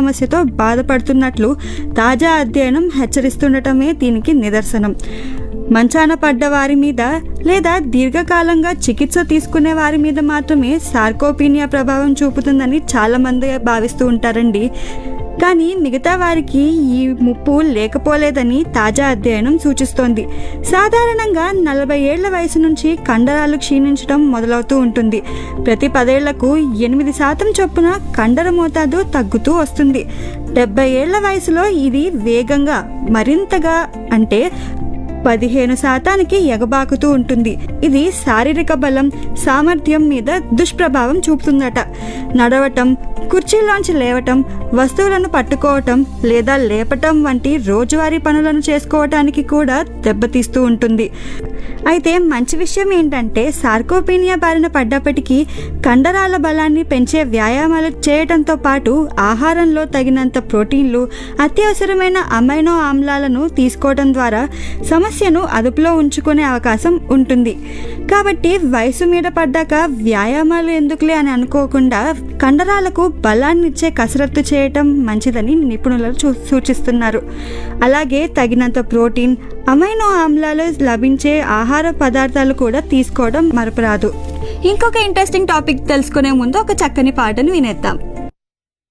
సమస్యతో బాధపడుతున్నట్లు తాజా అధ్యయనం హెచ్చరిస్తుండటమే దీనికి నిదర్శనం మంచాన పడ్డ వారి మీద లేదా దీర్ఘకాలంగా చికిత్స తీసుకునే వారి మీద మాత్రమే సార్కోపీనియా ప్రభావం చూపుతుందని చాలామంది భావిస్తూ ఉంటారండి కానీ మిగతా వారికి ఈ ముప్పు లేకపోలేదని తాజా అధ్యయనం సూచిస్తోంది సాధారణంగా నలభై ఏళ్ల వయసు నుంచి కండరాలు క్షీణించడం మొదలవుతూ ఉంటుంది ప్రతి పదేళ్లకు ఎనిమిది శాతం చొప్పున కండర మోతాదు తగ్గుతూ వస్తుంది డెబ్బై ఏళ్ల వయసులో ఇది వేగంగా మరింతగా అంటే పదిహేను శాతానికి ఎగబాకుతూ ఉంటుంది ఇది శారీరక బలం సామర్థ్యం మీద దుష్ప్రభావం చూపుతుందట నడవటం కుర్చీలోంచి లేవటం వస్తువులను పట్టుకోవటం లేదా లేపటం వంటి రోజువారీ పనులను చేసుకోవటానికి కూడా దెబ్బతీస్తూ ఉంటుంది అయితే మంచి విషయం ఏంటంటే సార్కోపీనియా బారిన పడ్డప్పటికీ కండరాల బలాన్ని పెంచే వ్యాయామాలు చేయటంతో పాటు ఆహారంలో తగినంత ప్రోటీన్లు అత్యవసరమైన అమైనో ఆమ్లాలను తీసుకోవడం ద్వారా సమస్యను అదుపులో ఉంచుకునే అవకాశం ఉంటుంది కాబట్టి వయసు మీద పడ్డాక వ్యాయామాలు ఎందుకులే అని అనుకోకుండా కండరాలకు బలాన్నిచ్చే కసరత్తు చేయటం మంచిదని నిపుణులు చూ- సూచిస్తున్నారు అలాగే తగినంత ప్రోటీన్ అమైనో ఆమ్లాలు లభించే ఆహార పదార్థాలు కూడా తీసుకోవడం మరపురాదు ఇంకొక ఇంట్రెస్టింగ్ టాపిక్ తెలుసుకునే ముందు ఒక చక్కని పాటను వినేద్దాం